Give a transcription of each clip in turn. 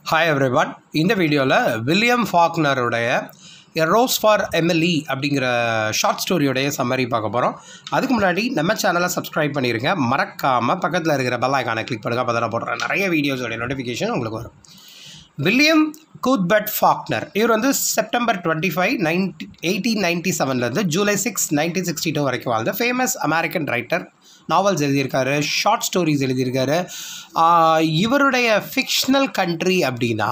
hi everyone இந்த வீடியோவில் William ஃபாக்னருடைய எ ரோஸ் ஃபார் எம்எல்இ அப்படிங்கிற ஷார்ட் ஸ்டோரியோடைய சம்மரி பார்க்க போகிறோம் அதுக்கு முன்னாடி நம்ம சேனலை சப்ஸ்கிரைப் பண்ணிடுங்க மறக்காமல் பக்கத்தில் இருக்கிற பெல் ஐக்கானை கிளிக் பண்ணுங்க அப்போ தான் போடுறேன் நிறைய வீடியோஸோடைய நோட்டிஃபிகேஷன் உங்களுக்கு வரும் வில்லியம் கூத்பர்ட் ஃபாக்னர் இவர் வந்து September twenty five ninety eighteen ninety செவன்லேருந்து July six nineteen sixty two வரைக்கும் வாழ்ந்த ஃபேமஸ் அமெரிக்கன் ரைட்டர் நாவல்ஸ் எழுதியிருக்காரு ஷார்ட் ஸ்டோரிஸ் எழுதியிருக்காரு ஆஹ் இவருடைய ஃபிக்ஷனல் கண்ட்ரி அப்படின்னா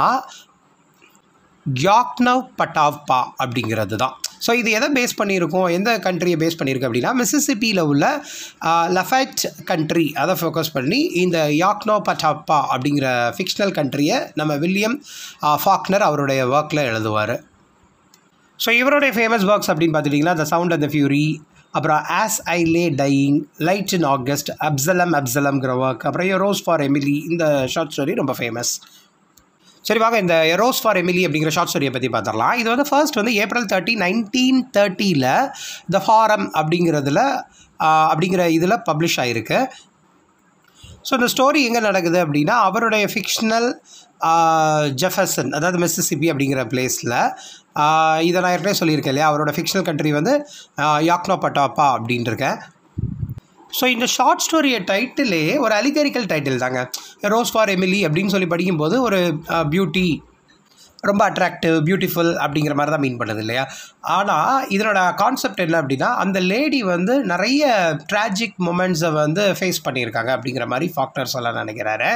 கியாக்னவ் பட்டாவ்பா அப்படிங்கிறது தான் ஸோ இது எதை பேஸ் பண்ணியிருக்கோம் எந்த கண்ட்ரியை பேஸ் பண்ணியிருக்கு அப்படின்னா மிசிசிப்பியில் உள்ள லஃபைட் கண்ட்ரி அதை ஃபோக்கஸ் பண்ணி இந்த யாக்னோ பட்டாப்பா அப்படிங்கிற ஃபிக்ஷனல் கண்ட்ரியை நம்ம வில்லியம் ஃபாக்னர் அவருடைய ஒர்க்கில் எழுதுவார் ஸோ இவருடைய ஃபேமஸ் ஒர்க்ஸ் அப்படின்னு பார்த்துட்டிங்கன்னா the sound and the fury அப்புறம் as I lay dying light in August Absalom அப்சலம்ங்கிற ஒர்க் அப்புறம் ரோஸ் ஃபார் எமிலி இந்த ஷார்ட் ஸ்டோரி ரொம்ப ஃபேமஸ் சரி வாங்க இந்த எரோஸ் ஃபார் எமிலி அப்படிங்கிற ஷார்ட் ஸ்டோரியை பற்றி பார்த்துடலாம் இது வந்து ஃபர்ஸ்ட் வந்து ஏப்ரல் தேர்ட்டி நைன்டீன் தேர்ட்டியில் த ஃபாரம் அப்படிங்கிறதுல ஆஹ், அப்படிங்கிற இதில் பப்ளிஷ் ஆகிருக்கு ஸோ இந்த ஸ்டோரி எங்கே நடக்குது அப்படின்னா அவருடைய ஃபிக்ஷனல் ஜெஃபர்சன் அதாவது மிசிசிப்பி அப்படிங்கிற பிளேஸில் இதை நான் ஏற்கனவே சொல்லியிருக்கேன் இல்லையா அவரோட ஃபிக்ஷனல் கண்ட்ரி வந்து யாக்னோ பட்டாப்பா அப்படின்ட்டு இருக்கேன் ஸோ இந்த ஷார்ட் ஸ்டோரிய டைட்டிலே ஒரு அலிகரிக்கல் டைட்டில் தாங்க ரோஸ் ஃபார் எமிலி அப்படின்னு சொல்லி படிக்கும்போது ஒரு பியூட்டி ரொம்ப அட்ராக்டிவ் பியூட்டிஃபுல் அப்படிங்கிற மாதிரி தான் மீன் பண்ணுது இல்லையா ஆனால் இதனோட கான்செப்ட் என்ன அப்படின்னா அந்த லேடி வந்து நிறைய ட்ராஜிக் மூமெண்ட்ஸை வந்து ஃபேஸ் பண்ணியிருக்காங்க அப்படிங்கிற மாதிரி ஃபாக்டர் சொல்ல நினைக்கிறாரு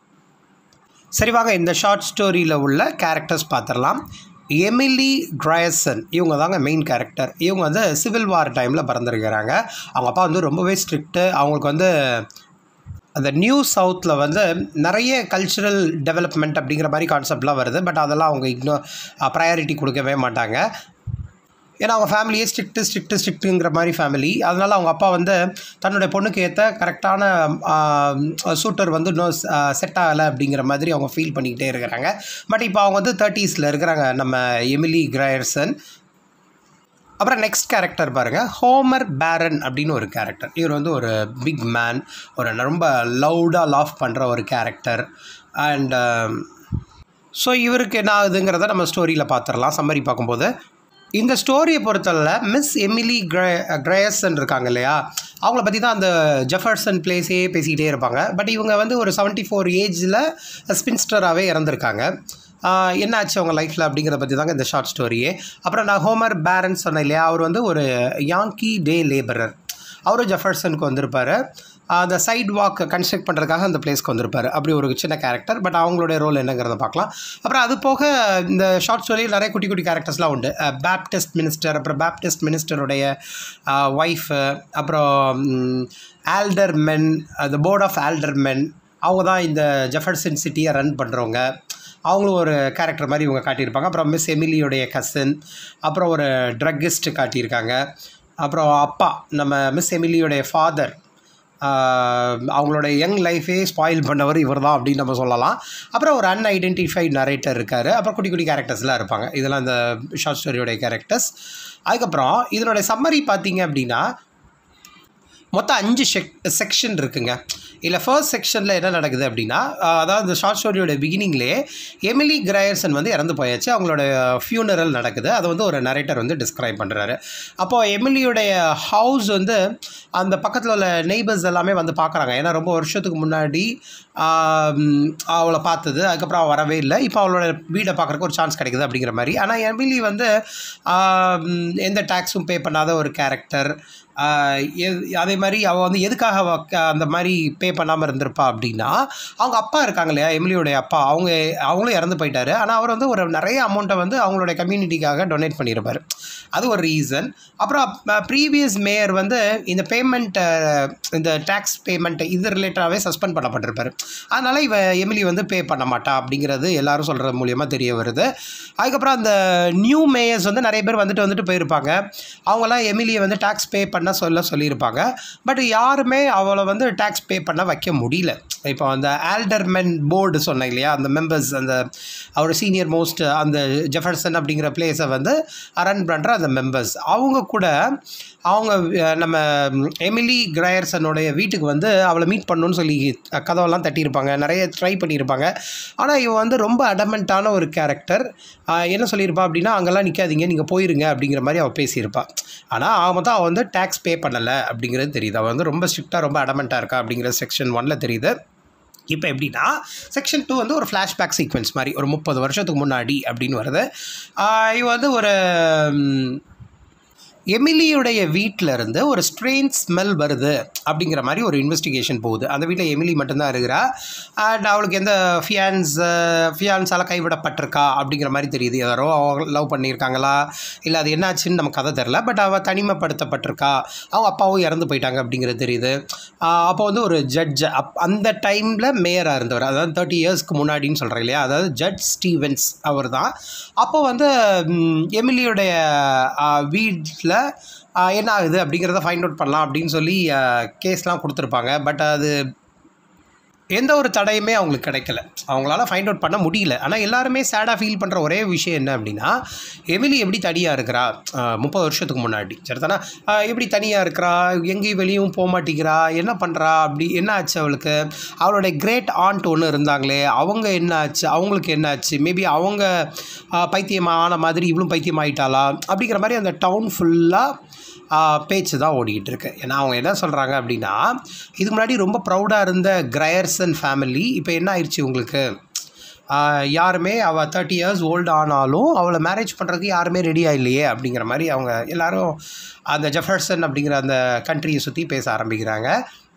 சரி வாங்க இந்த ஷார்ட் ஸ்டோரியில் உள்ள கேரக்டர்ஸ் பார்த்துடலாம் எமிலி கிரயசன் இவங்க தாங்க மெயின் கேரக்டர் இவங்க வந்து சிவில் வார் டைமில் பிறந்திருக்கிறாங்க அவங்க அப்பா வந்து ரொம்பவே ஸ்ட்ரிக்ட்டு அவங்களுக்கு வந்து அந்த நியூ சவுத்தில் வந்து நிறைய கல்ச்சுரல் டெவலப்மெண்ட் அப்படிங்கிற மாதிரி கான்செப்ட்லாம் வருது பட் அதெல்லாம் அவங்க இக்னோ ப்ரையாரிட்டி கொடுக்கவே மாட்டாங்க ஏன்னா அவங்க ஃபேமிலியே ஸ்ட்ரிக்ட்டு ஸ்ட்ரிக்ட்டு ஸ்ட்ரிக்ட்டுங்கிற மாதிரி ஃபேமிலி அதனால் அவங்க அப்பா வந்து தன்னுடைய பொண்ணுக்கு ஏற்ற கரெக்டான சூட்டர் வந்து இன்னும் செட் ஆகலை அப்படிங்கிற மாதிரி அவங்க ஃபீல் பண்ணிக்கிட்டே இருக்கிறாங்க பட் இப்போ அவங்க வந்து தேர்ட்டீஸில் இருக்கிறாங்க நம்ம எமிலி கிரையர்சன் அப்புறம் நெக்ஸ்ட் கேரக்டர் பாருங்கள் ஹோமர் பேரன் அப்படின்னு ஒரு கேரக்டர் இவர் வந்து ஒரு பிக் மேன் ஒரு ரொம்ப லவுடாக லாஃப் பண்ணுற ஒரு கேரக்டர் அண்ட் ஸோ இவருக்கு என்ன ஆகுதுங்கிறத நம்ம ஸ்டோரியில் பார்த்துடலாம் சம்மரி பார்க்கும்போது இந்த ஸ்டோரியை பொறுத்தவரை மிஸ் எமிலி கிரே கிரேயர்சன் இருக்காங்க இல்லையா அவங்கள பற்றி தான் அந்த ஜெஃபர்சன் பிளேஸே பேசிக்கிட்டே இருப்பாங்க பட் இவங்க வந்து ஒரு செவன்ட்டி ஃபோர் ஏஜில் ஸ்பின்ஸ்டராகவே இறந்துருக்காங்க ஆஹ் என்ன ஆச்சு அவங்க லைஃப்பில் அப்படிங்கிறத பற்றி தாங்க இந்த ஷார்ட் ஸ்டோரியே அப்புறம் நான் ஹோமர் பேரன் சொன்னேன் இல்லையா அவர் வந்து ஒரு யாங்கி டே லேபரர் அவரும் ஜெஃபர்சனுக்கு வந்திருப்பார் அந்த சைட் வாக் கன்ஸ்ட்ரக்ட் பண்ணுறதுக்காக அந்த பிளேஸ்க்கு வந்திருப்பார் அப்படி ஒரு சின்ன கேரக்டர் பட் அவங்களுடைய ரோல் என்னங்கிறத பார்க்கலாம் அப்புறம் அது போக இந்த ஷார்ட் ஸ்டோரியில் நிறைய குட்டி குட்டி கேரக்டர்ஸ்லாம் உண்டு பேப்டிஸ்ட் மினிஸ்டர் அப்புறம் பேப்டிஸ்ட் மினிஸ்டருடைய ஒய்ஃபு அப்புறம் aldermen the board of aldermen அவங்க தான் இந்த ஜெஃபர்சன் சிட்டியை ரன் பண்ணுறவங்க அவங்களும் ஒரு கேரக்டர் மாதிரி இவங்க காட்டியிருப்பாங்க அப்புறம் மிஸ் எமிலியோடைய கசின் அப்புறம் ஒரு ட்ரக்கிஸ்ட் காட்டியிருக்காங்க அப்புறம் அப்பா நம்ம மிஸ் எமிலியோடைய ஃபாதர் அவங்களோட யங் லைஃபே ஸ்பாயில் பண்ணவர் இவர் தான் அப்படின்னு நம்ம சொல்லலாம் அப்புறம் ஒரு அன்ஐடென்டிஃபைட் நரேட்டர் இருக்கார் அப்புறம் குட்டி குட்டி கேரக்டர்ஸ்லாம் இருப்பாங்க இதெல்லாம் இந்த ஷார்ட் ஸ்டோரியோடைய கேரக்டர்ஸ் அதுக்கப்புறம் இதனுடைய சம்மரி பார்த்தீங்க அப்படின்னா மொத்தம் அஞ்சு செக் செக்ஷன் இருக்குங்க இல்லை ஃபர்ஸ்ட் செக்ஷனில் என்ன நடக்குது அப்படின்னா ஆஹ் அதாவது இந்த ஷார்ட் ஸ்டோரியோட பிகினிங்லேயே எமிலி கிரையர்சன் வந்து இறந்து போயாச்சு அவங்களோட ஃபியூனரல் நடக்குது அதை வந்து ஒரு நரேட்டர் வந்து டிஸ்கிரைப் பண்ணுறாரு அப்போது எமிலியோடைய ஹவுஸ் வந்து அந்த பக்கத்தில் உள்ள நெய்பர்ஸ் எல்லாமே வந்து பார்க்குறாங்க ஏன்னா ரொம்ப வருஷத்துக்கு முன்னாடி ஆம், அவளை பார்த்தது அதுக்கப்புறம் அவள் வரவே இல்லை இப்போ அவளோட வீடை பார்க்குறக்கு ஒரு சான்ஸ் கிடைக்குது அப்படிங்கிற மாதிரி ஆனால் எமிலி வந்து ஆம், எந்த டேக்ஸும் பே பண்ணாத ஒரு கேரக்டர் அதே மாதிரி அவள் வந்து எதுக்காக அவ க- அந்த மாதிரி பே பண்ணாமல் இருந்திருப்பா அப்படின்னா அவங்க அப்பா இருக்காங்க இல்லையா எமிலியோடைய அப்பா அவங்க அவங்களும் இறந்து போயிட்டாரு ஆனால் அவர் வந்து ஒரு நிறைய அமௌண்ட்டை வந்து அவங்களுடைய கம்யூனிட்டிக்காக டொனேட் பண்ணியிருப்பார் அது ஒரு ரீசன் அப்புறம் ப்ரீவியஸ் மேயர் வந்து இந்த பேமெண்ட்டை இந்த டேக்ஸ் பேமெண்ட் இது ரிலேட்டடாகவே சஸ்பெண்ட் பண்ணப்பட்டிருப்பார் அதனால் இவ எமிலி வந்து பே பண்ண மாட்டா அப்படிங்கிறது எல்லாரும் சொல்கிறது மூலியமாக தெரிய வருது அதுக்கப்புறம் அந்த நியூ மேயர்ஸ் வந்து நிறைய பேர் வந்துட்டு வந்துட்டு போயிருப்பாங்க அவங்களாம் எமிலியை வந்து டேக்ஸ் பே பண்ண பண்ண சொல்ல சொல்லியிருப்பாங்க பட் யாருமே அவளை வந்து டேக்ஸ் பே பண்ண வைக்க முடியல இப்போ அந்த ஆல்டர்மென் போர்டு சொன்னேன் இல்லையா அந்த மெம்பர்ஸ் அந்த அவர் சீனியர் மோஸ்ட் அந்த ஜெஃபர்சன் அப்படிங்கிற பிளேஸை வந்து ரன் பண்ணுற அந்த மெம்பர்ஸ் அவங்க கூட அவங்க அஹ், நம்ம எமிலி கிரையர்சனுடைய வீட்டுக்கு வந்து அவளை மீட் பண்ணணும்னு சொல்லி அஹ், கதவெல்லாம் தட்டியிருப்பாங்க நிறைய ட்ரை பண்ணியிருப்பாங்க ஆனால் இவன் வந்து ரொம்ப அடமெண்ட்டான ஒரு கேரக்டர் என்ன சொல்லியிருப்பா அப்படின்னா அங்கெல்லாம் நிற்காதீங்க நீங்கள் போயிருங்க அப்படிங்கிற மாதிரி அவள் பேசியிருப்பா ஆனால் அவன் மொத்தம் அவள் வந்து டேக்ஸ் பே பண்ணலை அப்படிங்கிறது தெரியுது அவள் வந்து ரொம்ப ஸ்ட்ரிக்டாக ரொம்ப அடமெண்ட்டாக இருக்கா அப்படிங்கிற செக்ஷன் ஒன்ல தெரியுது இப்போ எப்படின்னா செக்ஷன் டூ வந்து ஒரு ஃப்ளாஷ்பேக் சீக்வன்ஸ் மாதிரி ஒரு முப்பது வருஷத்துக்கு முன்னாடி அப்படின்னு வருது ஆஹ் இவ வந்து ஒரு ம், எமிலியுடைய வீட்டில் இருந்து ஒரு ஸ்ட்ரெயின் ஸ்மெல் வருது அப்படிங்கிற மாதிரி ஒரு இன்வெஸ்டிகேஷன் போகுது அந்த வீட்டில் எமிலி மட்டும்தான் இருக்கிறா அண்ட் அவளுக்கு எந்த ஃபியான்ஸ் ஃபியான்ஸால் கைவிடப்பட்டிருக்கா அப்படிங்கிற மாதிரி தெரியுது யாரோ லவ் பண்ணியிருக்காங்களா இல்லை அது என்னாச்சுன்னு நமக்கு கதை தெரில பட் அவள் தனிமைப்படுத்தப்பட்டிருக்கா அவங்க அப்பாவும் இறந்து போயிட்டாங்க அப்படிங்கிறது தெரியுது ஆஹ் அப்போ வந்து ஒரு ஜட்ஜ் அப் அந்த டைமில் மேயராக இருந்தவர் அதாவது தேர்ட்டி இயர்ஸ்க்கு முன்னாடின்னு சொல்கிறேன் இல்லையா அதாவது ஜட்ஜ் ஸ்டீவன்ஸ் அவர் தான் அப்போ வந்து ம், எமிலியுடைய வீட்டில் என்ன ஆகுது அப்படிங்கிறத ஃபைண்ட் அவுட் பண்ணலாம் அப்படின்னு சொல்லி கேஸ்லாம் கொடுத்துருப்பாங்க பட் அது எந்த ஒரு தடையுமே அவங்களுக்கு கிடைக்கல அவங்களால ஃபைண்ட் அவுட் பண்ண முடியல ஆனால் எல்லாருமே சேடாக ஃபீல் பண்ணுற ஒரே விஷயம் என்ன அப்படின்னா எமிலி எப்படி தனியாக இருக்கிறா முப்பது வருஷத்துக்கு முன்னாடி சரிதானா ஆஹ் எப்படி தனியாக இருக்கிறா எங்கேயும் வெளியும் போக மாட்டேங்கிறா என்ன பண்ணுறா அப்படி என்ன ஆச்சு அவளுக்கு அவளுடைய கிரேட் ஆண்ட் ஒன்று இருந்தாங்களே அவங்க என்ன ஆச்சு அவங்களுக்கு என்ன ஆச்சு மேபி அவங்க ஆஹ் பைத்தியமான மாதிரி இவளும் பைத்தியம் ஆயிட்டாளா அப்படிங்கிற மாதிரி அந்த டவுன் ஃபுல்லாக பேச்சு தான் ஓடிக்கிட்டு இருக்கு ஏன்னா அவங்க என்ன சொல்கிறாங்க அப்படின்னா இதுக்கு முன்னாடி ரொம்ப ப்ரௌடாக இருந்த கிரையர்சன் ஃபேமிலி இப்போ என்ன ஆயிடுச்சு உங்களுக்கு ஆஹ் யாருமே அவள் தேர்ட்டி இயர்ஸ் ஓல்டு ஆனாலும் அவளை மேரேஜ் பண்ணுறதுக்கு யாருமே ரெடியாக இல்லையே அப்படிங்கிற மாதிரி அவங்க எல்லாரும் அந்த ஜெஃபர்சன் அப்படிங்கிற அந்த கண்ட்ரியை சுற்றி பேச ஆரம்பிக்கிறாங்க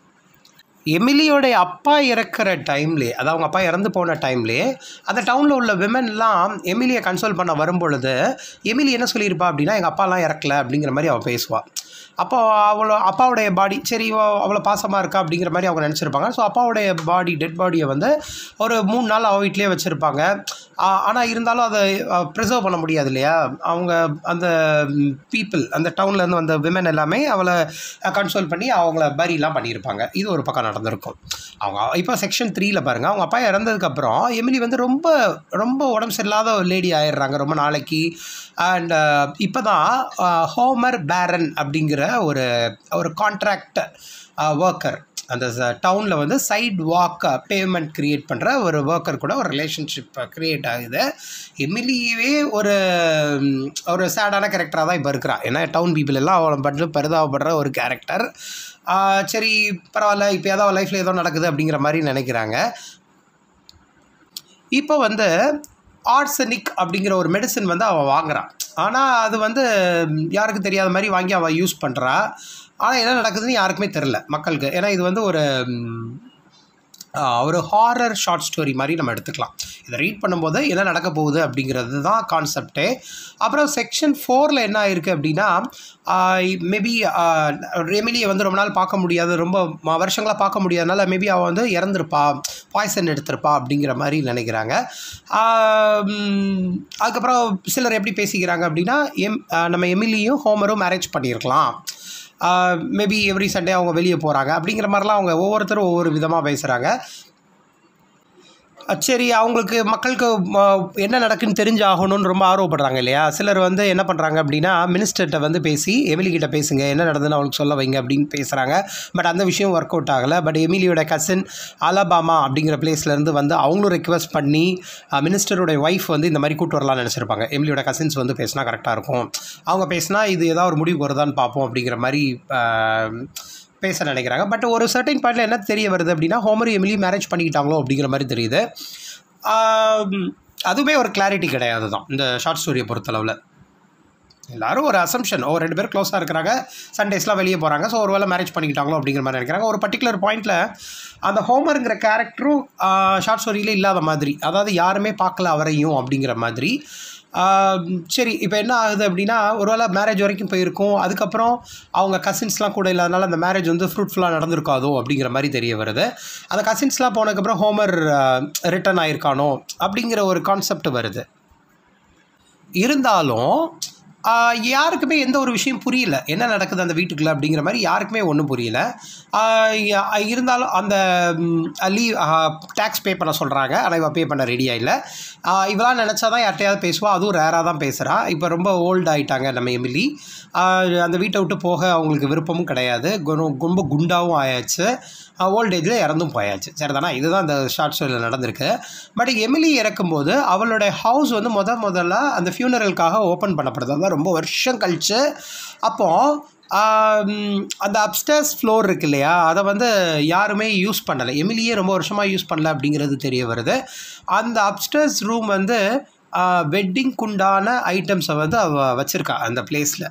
எமிலியோடைய அப்பா இறக்குற டைம்லே அதாவது அவங்க அப்பா இறந்து போன டைம்லே அந்த டவுனில் உள்ள விமென்லாம் எமிலியை கன்சோல் பண்ண வரும்பொழுது எமிலி என்ன சொல்லியிருப்பா அப்படின்னா எங்கள் அப்பாலாம் இறக்கல அப்படிங்கிற மாதிரி அவள் பேசுவாள் அப்போ அவளோ அப்பாவுடைய பாடி சரி இவ அவ்வளோ பாசமாக இருக்கா அப்படிங்கிற மாதிரி அவங்க நினச்சிருப்பாங்க ஸோ அப்பாவுடைய பாடி டெட் பாடியை வந்து ஒரு மூணு நாள் அவள் வீட்லேயே வச்சுருப்பாங்க ஆனால் இருந்தாலும் அதை ப்ரிசர்வ் பண்ண முடியாது இல்லையா அவங்க அந்த பீப்புள் அந்த டவுன்லேருந்து வந்த விமன் எல்லாமே அவளை கன்சோல் பண்ணி அவங்கள பரிலாம் பண்ணியிருப்பாங்க இது ஒரு பக்கம் நடந்திருக்கும் அவங்க இப்போ செக்ஷன் த்ரீல பாருங்கள் அவங்க அப்பா இறந்ததுக்கப்புறம் எமிலி வந்து ரொம்ப ரொம்ப உடம்பு சரியில்லாத ஒரு லேடி ஆயிடுறாங்க ரொம்ப நாளைக்கு அண்ட் இப்போ தான் ஹோமர் பேரன் அப்படிங்கிற ஒரு ஒரு கான்ட்ராக்ட் ஒர்க்கர் அந்த டவுனில் வந்து சைட் வாக் பேமெண்ட் க்ரியேட் பண்ணுற ஒரு ஒர்க்கர் கூட ஒரு ரிலேஷன்ஷிப் க்ரியேட் ஆகுது எமிலியவே ஒரு ம், ஒரு சேடான கேரக்டராக தான் இப்போ இருக்கிறா ஏன்னா டவுன் பீப்புள் எல்லாம் அவளை பண்ணி பரிதாபப்படுற ஒரு கேரக்டர் சரி பரவாயில்ல இப்போ ஏதோ லைஃப்பில் ஏதோ நடக்குது அப்படிங்கிற மாதிரி நினைக்கிறாங்க இப்போ வந்து ஆர்சனிக் அப்படிங்கிற ஒரு மெடிசன் வந்து அவள் வாங்குறான் ஆனால் அது வந்து ம், யாருக்கு தெரியாத மாதிரி வாங்கி அவள் யூஸ் பண்ணுறா ஆனால் என்ன நடக்குதுன்னு யாருக்குமே தெரில மக்களுக்கு ஏன்னா இது வந்து ஒரு ம், ஆ, ஒரு ஹாரர் ஷார்ட் ஸ்டோரி மாதிரி நம்ம எடுத்துக்கலாம் இதை ரீட் பண்ணும்போது என்ன நடக்க போகுது அப்படிங்கிறது தான் கான்செப்டே அப்புறம் செக்ஷன் ஃபோரில் என்ன ஆயிருக்கு அப்படின்னா மேபி ரெமிலியை வந்து ரொம்ப நாள் பார்க்க முடியாது ரொம்ப ம- வருஷங்களா பார்க்க முடியாதனால மேபி அவள் வந்து இறந்துருப்பா பாய்சன் எடுத்திருப்பா அப்படிங்கிற மாதிரி நினைக்கிறாங்க ஆம், அதுக்கப்புறம் சிலர் எப்படி பேசிக்கிறாங்க அப்படின்னா எம் ஆ, நம்ம எமிலியும் ஹோமரும் மேரேஜ் பண்ணியிருக்கலாம் மேபி எவ்ரி சண்டே அவங்க வெளியே போகிறாங்க அப்படிங்கிற மாதிரிலாம் அவங்க ஒவ்வொருத்தரும் ஒவ்வொரு விதமாக பேசுகிறாங்க அஹ் சரி அவங்களுக்கு மக்களுக்கு ம, என்ன நடக்குன்னு தெரிஞ்சு ஆகணும்னு ரொம்ப ஆர்வப்படுறாங்க இல்லையா சிலர் வந்து என்ன பண்ணுறாங்க அப்படின்னா மினிஸ்டர்கிட்ட வந்து பேசி எமிலி கிட்ட பேசுங்க என்ன நடந்ததுன்னு அவளுக்கு சொல்ல வைங்க அப்படின்னு பேசுகிறாங்க பட் அந்த விஷயம் ஒர்க் அவுட் ஆகலை பட் எமிலியோட கசின் அலபாமா அப்படிங்கிற பிளேஸ்லேருந்து வந்து அவங்களும் ரெக்வஸ்ட் பண்ணி மினிஸ்டருடைய ஒய்ஃப் வந்து இந்த மாதிரி கூட்டு வரலாம்னு நினச்சிருப்பாங்க எமிலியோட கசின்ஸ் வந்து பேசினா கரெக்டாக இருக்கும் அவங்க பேசினா இது ஏதாவது ஒரு முடிவுக்கு வருதான்னு பார்ப்போம் அப்படிங்கிற மாதிரி அஹ், பேச நினைக்கிறாங்க பட் ஒரு சர்டைன் பாயிண்டில் என்ன தெரிய வருது அப்படின்னா ஹோமர் எமிலி மேரேஜ் பண்ணிக்கிட்டாங்களோ அப்படிங்கிற மாதிரி தெரியுது ஆம், அதுவுமே ஒரு கிளாரிட்டி கிடையாது தான் இந்த ஷார்ட் ஸ்டோரியை பொறுத்தளவில் எல்லாரும் ஒரு அசம்ஷன் ஓ ரெண்டு பேரும் க்ளோஸாக இருக்கிறாங்க சண்டேஸ்லாம் வெளியே போகிறாங்க ஸோ ஒருவேளை மேரேஜ் பண்ணிக்கிட்டாங்களோ அப்படிங்கிற மாதிரி நினைக்கிறாங்க ஒரு பர்டிகுலர் பாயிண்ட்டில் அந்த ஹோமருங்கிற கேரக்டரும் ஷார்ட் ஸ்டோரியில் இல்லாத மாதிரி அதாவது யாருமே பார்க்கல அவரையும் அப்படிங்கிற மாதிரி ஆம், சரி இப்போ என்ன ஆகுது அப்படின்னா ஒருவேளை மேரேஜ் வரைக்கும் போயிருக்கும் அதுக்கப்புறம் அவங்க கசின்ஸ்லாம் கூட இல்லாதனால அந்த மேரேஜ் வந்து ஃப்ரூட்ஃபுல்லாக நடந்திருக்காதோ அப்படிங்கிற மாதிரி தெரிய வருது அந்த கசின்ஸ்லாம் போனதுக்கப்புறம் ஹோமர் ரிட்டர்ன் ஆயிருக்கானோ அப்படிங்கிற ஒரு கான்செப்ட் வருது இருந்தாலும் ஆஹ் யாருக்குமே எந்த ஒரு விஷயம் புரியல என்ன நடக்குது அந்த வீட்டுக்குள்ளே அப்படிங்கிற மாதிரி யாருக்குமே ஒன்றும் புரியல ஆஹ் ய- இருந்தாலும் அந்த லீவ் டேக்ஸ் பே பண்ண சொல்கிறாங்க ஆனால் இவள் பே பண்ண ரெடியாக இல்லை இவெல்லாம் நினச்சா தான் யார்ட்டையாவது பேசுவா அதுவும் ரேராக தான் பேசுகிறா இப்போ ரொம்ப ஓல்ட் ஆயிட்டாங்க நம்ம எமிலி ஆஹ் அந்த வீட்டை விட்டு போக அவங்களுக்கு விருப்பமும் கிடையாது குண- ரொம்ப குண்டாவும் ஆயாச்சு ஓல்ட் ஏஜில் இறந்தும் போயாச்சு சரிதானா இதுதான் இந்த ஷார்ட் ஸ்டோரியில் நடந்திருக்கு பட் எமிலி இறக்கும்போது அவளுடைய ஹவுஸ் வந்து முத முதல்ல அந்த ஃபியூனரலுக்காக ஓப்பன் பண்ணப்படுது அதான் ரொம்ப வருஷம் கழிச்சு அப்போது அந்த அப்டர்ஸ் ஃப்ளோர் இருக்கு இல்லையா அதை வந்து யாருமே யூஸ் பண்ணலை எமிலியே ரொம்ப வருஷமாக யூஸ் பண்ணல அப்படிங்கிறது தெரிய வருது அந்த அப்டர்ஸ் ரூம் வந்து வெட்டிங்க்குண்டான ஐட்டம்ஸை வந்து அவள் வச்சுருக்கா அந்த பிளேஸில்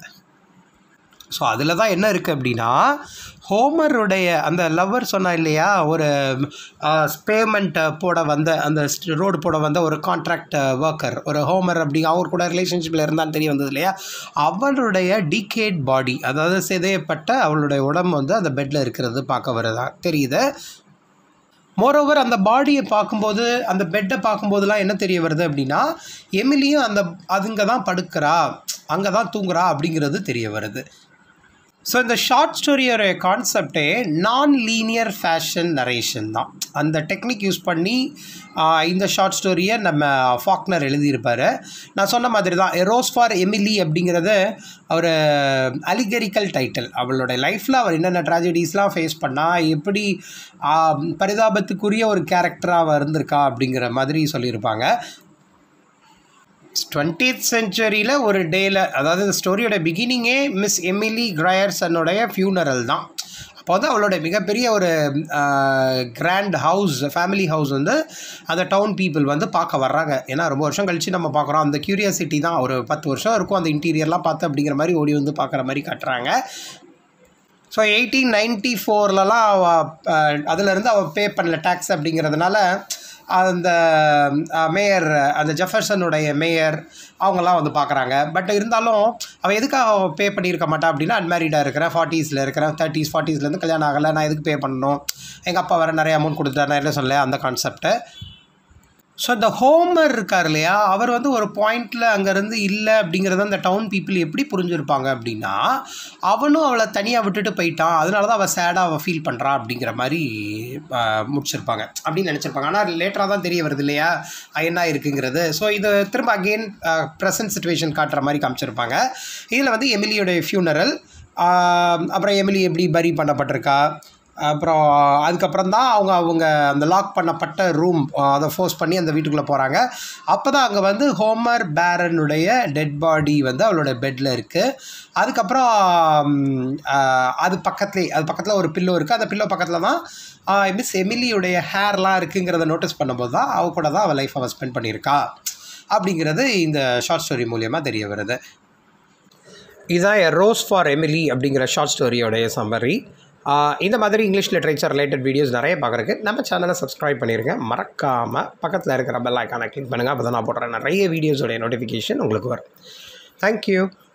ஸோ அதில் தான் என்ன இருக்குது அப்படின்னா ஹோமருடைய அந்த லவ்வர் சொன்னா இல்லையா ஒரு பேமெண்ட் போட வந்த அந்த ரோடு போட வந்த ஒரு கான்ட்ராக்ட் ஒர்க்கர் ஒரு ஹோமர் அப்படி அவர் கூட ரிலேஷன்ஷிப்பில் இருந்தான்னு தெரிய வந்தது இல்லையா அவளுடைய டிகேட் பாடி அதாவது சிதையப்பட்ட அவளுடைய உடம்பு வந்து அந்த பெட்டில் இருக்கிறது பார்க்க வருதா தெரியுது மோரோவர் அந்த பாடியை பார்க்கும்போது அந்த பெட்டை பார்க்கும்போதெல்லாம் என்ன தெரிய வருது அப்படின்னா எமிலியும் அந்த அதுங்க தான் படுக்கிறா அங்கே தான் தூங்குறா அப்படிங்கிறது தெரிய வருது ஸோ இந்த ஷார்ட் ஸ்டோரியோட கான்செப்டே நான் லீனியர் ஃபேஷன் நரேஷன் தான் அந்த டெக்னிக் யூஸ் பண்ணி ஆஹ், இந்த ஷார்ட் ஸ்டோரியை நம்ம ஃபாக்னர் எழுதியிருப்பார் நான் சொன்ன மாதிரி தான் ரோஸ் ஃபார் எமிலி அப்படிங்கிறது ஒரு அலிகரிக்கல் டைட்டில் அவளோட லைஃப்பில் அவர் என்னென்ன ட்ராஜடிஸ்லாம் ஃபேஸ் பண்ணா எப்படி ஆஹ், பரிதாபத்துக்குரிய ஒரு கேரக்டராக அவள் இருந்திருக்கா அப்படிங்கிற மாதிரி சொல்லியிருப்பாங்க டுவெண்ட்டீத் செஞ்சுரியில் ஒரு டேயில் அதாவது இந்த ஸ்டோரியோட பிகினிங்கே மிஸ் எமிலி கிரயர்சனுடைய ஃபியூனரல் தான் அப்போ வந்து அவளோட மிகப்பெரிய ஒரு கிராண்ட் ஹவுஸ் ஃபேமிலி ஹவுஸ் வந்து அந்த டவுன் பீப்புள் வந்து பார்க்க வர்றாங்க ஏன்னா ரொம்ப வருஷம் கழித்து நம்ம பார்க்குறோம் அந்த க்யூரியாசிட்டி தான் ஒரு பத்து வருஷம் இருக்கும் அந்த இன்டீரியர்லாம் பார்த்து அப்படிங்கிற மாதிரி ஓடி வந்து பார்க்குற மாதிரி காட்டுறாங்க ஸோ எயிட்டீன் நைன்ட்டி ஃபோர்லலாம் அவள் அதுலேருந்து அவள் பே பண்ணல டேக்ஸ் அப்படிங்கிறதுனால அந்த மேயர் அந்த ஜெஃபர்சனுடைய மேயர் அவங்கெல்லாம் வந்து பார்க்குறாங்க பட் இருந்தாலும் அவள் எதுக்காக பே பண்ணியிருக்க மாட்டா அப்படின்னா அன்மேரிடாக இருக்கிறேன் ஃபார்ட்டிஸில் இருக்கிறேன் தேர்ட்டிஸ் ஃபார்ட்டிஸ்லேருந்து கல்யாணம் ஆகலை நான் எதுக்கு பே பண்ணணும் எங்கள் அப்பா வேறு நிறைய அமௌண்ட் கொடுத்தாரு நான் என்ன சொல்ல அந்த கான்செப்ட்டு ஸோ இந்த ஹோமர் இருக்கார் இல்லையா அவர் வந்து ஒரு பாயிண்டில் அங்கேருந்து இல்லை அப்படிங்கிறத அந்த டவுன் பீப்புள் எப்படி புரிஞ்சிருப்பாங்க அப்படின்னா அவனும் அவளை தனியாக விட்டுட்டு போயிட்டான் அதனால தான் அவள் சேடாக அவள் ஃபீல் பண்ணுறா அப்படிங்கிற மாதிரி ஆஹ், முடிச்சிருப்பாங்க அப்படின்னு நினச்சிருப்பாங்க ஆனால் லேட்டராக தான் தெரிய வருது இல்லையா அஹ், என்ன இருக்குங்கிறது ஸோ இது திரும்ப அகெயின் ப்ரெசன்ட் சுச்சுவேஷன் காட்டுற மாதிரி காமிச்சிருப்பாங்க இதில் வந்து எமிலியோடைய ஃபியூனரல் அப்புறம் எமிலி எப்படி பரி பண்ணப்பட்டிருக்கா அப்புறம் அதுக்கப்புறம் தான் அவங்க அவங்க அந்த லாக் பண்ணப்பட்ட ரூம் அதை ஃபோர்ஸ் பண்ணி அந்த வீட்டுக்குள்ளே போகிறாங்க அப்போ தான் அங்கே வந்து ஹோமர் பேரனுடைய டெட் பாடி வந்து அவளோட பெட்டில் இருக்குது அதுக்கப்புறம் ம், ஆஹ், அது பக்கத்துலேயே அது பக்கத்தில் ஒரு பில்லோ இருக்குது அந்த பில்லோ பக்கத்தில் தான் மிஸ் எமிலியுடைய ஹேர்லாம் இருக்குங்கிறத நோட்டீஸ் பண்ணும்போது தான் அவ கூட தான் அவள் லைஃப் அவள் ஸ்பெண்ட் பண்ணியிருக்கா அப்படிங்கிறது இந்த ஷார்ட் ஸ்டோரி மூலியமாக தெரிய வருது இதுதான் ரோஸ் ஃபார் எமிலி அப்படிங்கிற ஷார்ட் ஸ்டோரியோடைய சம்மரி இந்த மாதிரி இங்கிலீஷ் லிட்ரேச்சர் ரிலேட்டட் வீடியோஸ் நிறைய பார்க்குறக்கு நம்ம சேனலை சப்ஸ்கிரைப் பண்ணிடுங்க மறக்காமல் பக்கத்தில் இருக்கிற பெல் ஐக்கானை கிளிக் பண்ணுங்கள் அப்போ தான் நான் போடுற நிறைய வீடியோஸோடைய நோட்டிஃபிகேஷன் உங்களுக்கு வரும் தேங்க்யூ